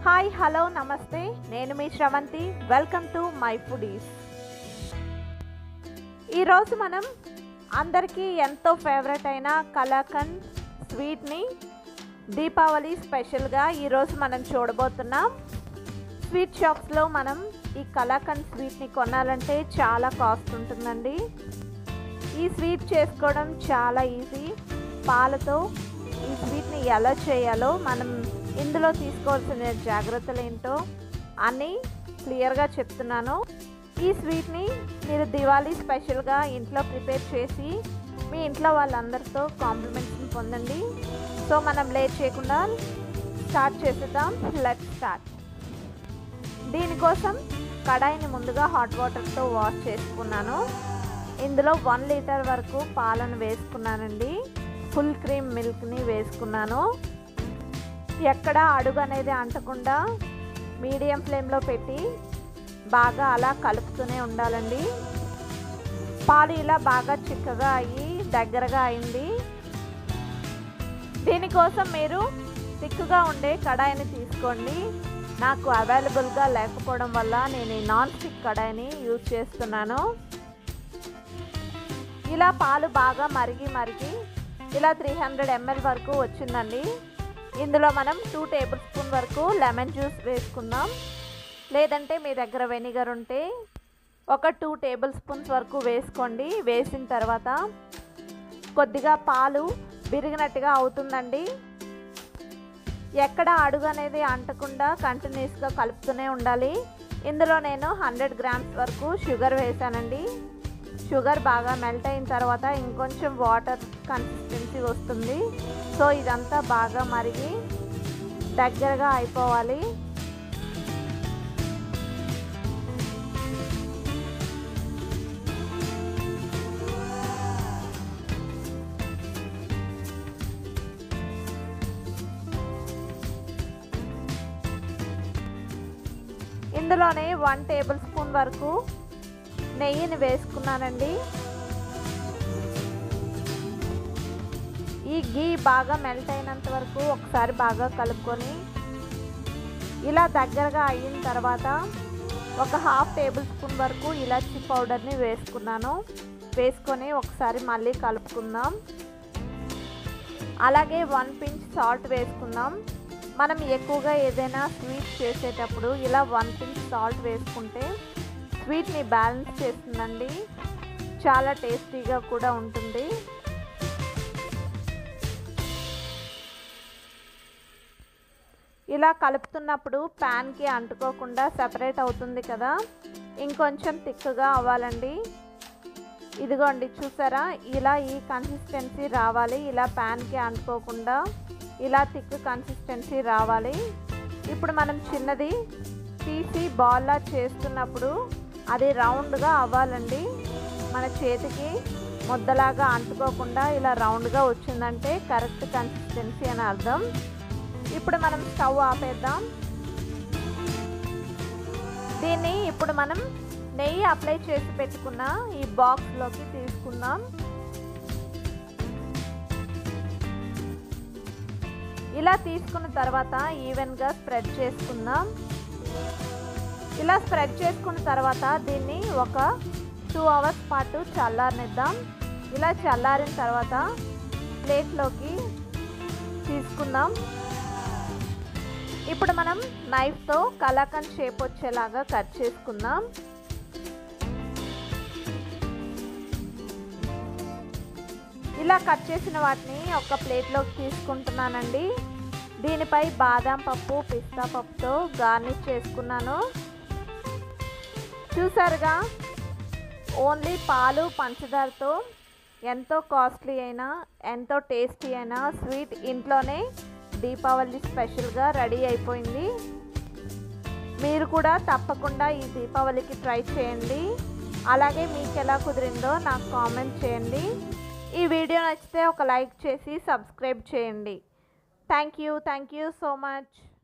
hi hello నమస్తే నేను మీ Sravanthi welcome to my foodies ఈరోజు మనం అందరికీ ఎంతో ఫేవరెట్ అయిన కలాకండ్ స్వీట్ని దీపావళి స్పెషల్గా ఈరోజు మనం చూడబోతున్నాం స్వీట్ షాప్స్లో మనం ఈ కలాకండ్ స్వీట్ని కొనాలంటే చాలా కాస్ట్ ఉంటుందండి ఈ స్వీట్ చేసుకోవడం చాలా ఈజీ పాలతో ఈ స్వీట్ని ఎలా చేయాలో మనం ఇందులో తీసుకోవాల్సిన జాగ్రత్తలు ఏంటో అన్నీ క్లియర్గా చెప్తున్నాను ఈ స్వీట్ని మీరు దివాళీ స్పెషల్గా ఇంట్లో ప్రిపేర్ చేసి మీ ఇంట్లో వాళ్ళందరితో కాంప్లిమెంట్స్ని పొందండి సో మనం లేట్ చేయకుండా స్టార్ట్ చేసేద్దాం లెట్ స్టార్ట్ దీనికోసం కడాయిని ముందుగా హాట్ వాటర్తో వాష్ చేసుకున్నాను ఇందులో వన్ లీటర్ వరకు పాలను వేసుకున్నానండి ఫుల్ క్రీమ్ మిల్క్ని వేసుకున్నాను ఎక్కడ అడుగు అనేది అంటకుండా మీడియం ఫ్లేమ్లో పెట్టి బాగా అలా కలుపుతూనే ఉండాలండి పాలు ఇలా బాగా చిక్కగా అయ్యి దగ్గరగా అయింది దీనికోసం మీరు తిక్కుగా ఉండే కడాయిని తీసుకోండి నాకు అవైలబుల్గా లేకపోవడం వల్ల నేను ఈ నాన్ స్టిక్ కడాయిని యూజ్ చేస్తున్నాను ఇలా పాలు బాగా మరిగి మరిగి ఇలా త్రీ హండ్రెడ్ ఎంఎల్ వరకు వచ్చిందండి ఇందులో మనం టూ టేబుల్ స్పూన్ వరకు లెమన్ జ్యూస్ వేసుకుందాం లేదంటే మీ దగ్గర వెనిగర్ ఉంటే ఒక టూ టేబుల్ స్పూన్స్ వరకు వేసుకోండి వేసిన తర్వాత కొద్దిగా పాలు విరిగినట్టుగా అవుతుందండి ఎక్కడ అడుగు అనేది అంటకుండా కంటిన్యూస్గా కలుపుతూనే ఉండాలి ఇందులో నేను హండ్రెడ్ గ్రామ్స్ వరకు షుగర్ వేసానండి షుగర్ బాగా మెల్ట్ అయిన తర్వాత ఇంకొంచెం వాటర్ కన్సిస్టెన్సీ వస్తుంది సో ఇదంతా బాగా మరిగి దగ్గరగా అయిపోవాలి ఇందులోనే వన్ టేబుల్ స్పూన్ వరకు నెయ్యిని వేసుకున్నానండి ఈ గీ బాగా మెల్ట్ అయినంత వరకు ఒకసారి బాగా కలుపుకొని ఇలా దగ్గరగా అయిన తర్వాత ఒక హాఫ్ టేబుల్ స్పూన్ వరకు ఇలాచి పౌడర్ని వేసుకున్నాను వేసుకొని ఒకసారి మళ్ళీ కలుపుకుందాం అలాగే వన్ పించ్ సాల్ట్ వేసుకుందాం మనం ఎక్కువగా ఏదైనా స్వీట్ చేసేటప్పుడు ఇలా వన్ పించ్ సాల్ట్ వేసుకుంటే స్వీట్ని బ్యాలెన్స్ చేస్తుందండి చాలా టేస్టీగా కూడా ఉంటుంది ఇలా కలుపుతున్నప్పుడు ప్యాన్కి అంటుకోకుండా సెపరేట్ అవుతుంది కదా ఇంకొంచెం తిక్కుగా అవ్వాలండి ఇదిగోండి చూసారా ఇలా ఈ కన్సిస్టెన్సీ రావాలి ఇలా ప్యాన్కి అంటుకోకుండా ఇలా థిక్ కన్సిస్టెన్సీ రావాలి ఇప్పుడు మనం చిన్నది తీసి బాల్లా చేస్తున్నప్పుడు అది రౌండ్గా అవ్వాలండి మన చేతికి ముద్దలాగా అంటుకోకుండా ఇలా రౌండ్గా వచ్చిందంటే కరెక్ట్ కన్సిస్టెన్సీ అని అర్థం ఇప్పుడు మనం స్టవ్ ఆపేద్దాం దీన్ని ఇప్పుడు మనం నెయ్యి అప్లై చేసి పెట్టుకున్న ఈ బాక్స్లోకి తీసుకుందాం ఇలా తీసుకున్న తర్వాత ఈవెన్గా స్ప్రెడ్ చేసుకుందాం ఇలా స్ప్రెడ్ చేసుకున్న తర్వాత దీన్ని ఒక టూ అవర్స్ పాటు చల్లారనిద్దాం ఇలా చల్లారిన తర్వాత ప్లేట్లోకి తీసుకుందాం ఇప్పుడు మనం నైఫ్తో కలాకండ్ షేప్ వచ్చేలాగా కట్ చేసుకుందాం ఇలా కట్ చేసిన వాటిని ఒక ప్లేట్లోకి తీసుకుంటున్నానండి దీనిపై బాదం పప్పు పిస్తా పప్పుతో గార్నిష్ చేసుకున్నాను చూసారుగా ఓన్లీ పాలు పంచదారతో ఎంతో కాస్ట్లీ అయినా ఎంతో టేస్టీ అయినా స్వీట్ ఇంట్లోనే దీపావళి స్పెషల్గా రెడీ అయిపోయింది మీరు కూడా తప్పకుండా ఈ దీపావళికి ట్రై చేయండి అలాగే మీకు ఎలా కుదిరిందో నాకు కామెంట్ చేయండి ఈ వీడియో నచ్చితే ఒక లైక్ చేసి సబ్స్క్రైబ్ చేయండి thank you thank you so much